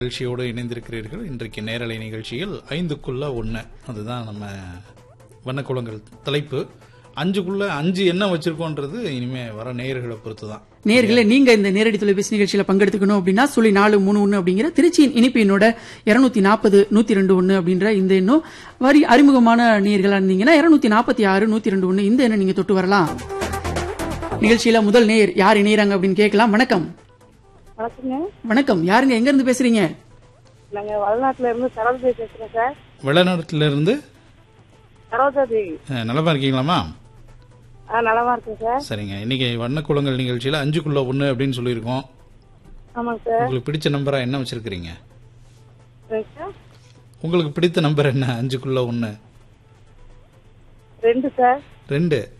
நிகழ்ச்சியோடு இணைந்திருக்கிறீர்கள் இன்றைக்கு நேரலை நிகழ்ச்சியில் ஐந்துக்குள்ள ஒன்று அதுதான் நம்ம வண்ணக்குளங்கள் தலைப்பு அஞ்சுக்குள்ள அஞ்சு என்ன வச்சிருக்கோன்றது இனிமே வர நேயர்களை பொறுத்து தான் நேர்களே நீங்க இந்த நேரடி தொலைபேசி நிகழ்ச்சியில பங்கெடுத்துக்கணும் அப்படின்னா சொல்லி நாலு மூணு ஒன்னு அப்படிங்கிற திருச்சியின் இனிப்பு எண்ணோட இருநூத்தி நாற்பது நூத்தி ரெண்டு ஒன்னு அப்படின்ற இந்த எண்ணும் வரி அறிமுகமான நேர்களா இருந்தீங்கன்னா இருநூத்தி நாற்பத்தி ஆறு நூத்தி ரெண்டு ஒன்னு இந்த எண்ணை நீங்க தொட்டு வரலாம் நிகழ்ச்சியில முதல் நேயர் யார் இணையறாங்க அப்படின்னு கேட்கலாம் வணக்கம் வணக்கங்க வணக்கம் யாருங்க எங்க இருந்து பேசுறீங்க நாங்க வடநாட்டுல இருந்து சரோஜா பேசுறோம் சார் வெளிநாட்டுல இருந்து சரோஜா தேவி அஹ், நலமா இருக்கீங்களாமா ஆ நலமா இருக்கேன் சார் சரிங்க இன்னைக்கு வண்ணக்குளங்கள் நிகழ்ச்சியில அஞ்சுக்குள்ள ஒன்று அப்படின்னு சொல்லியிருக்கோம் ஆமாங்க சார் உங்களுக்கு பிடிச்ச நம்பரா என்ன வச்சிருக்கிறீங்க சரிங்க சார் உங்களுக்கு பிடித்த நம்பர் என்ன அஞ்சுக்குள்ள ஒன்று ரெண்டு சார் ரெண்டு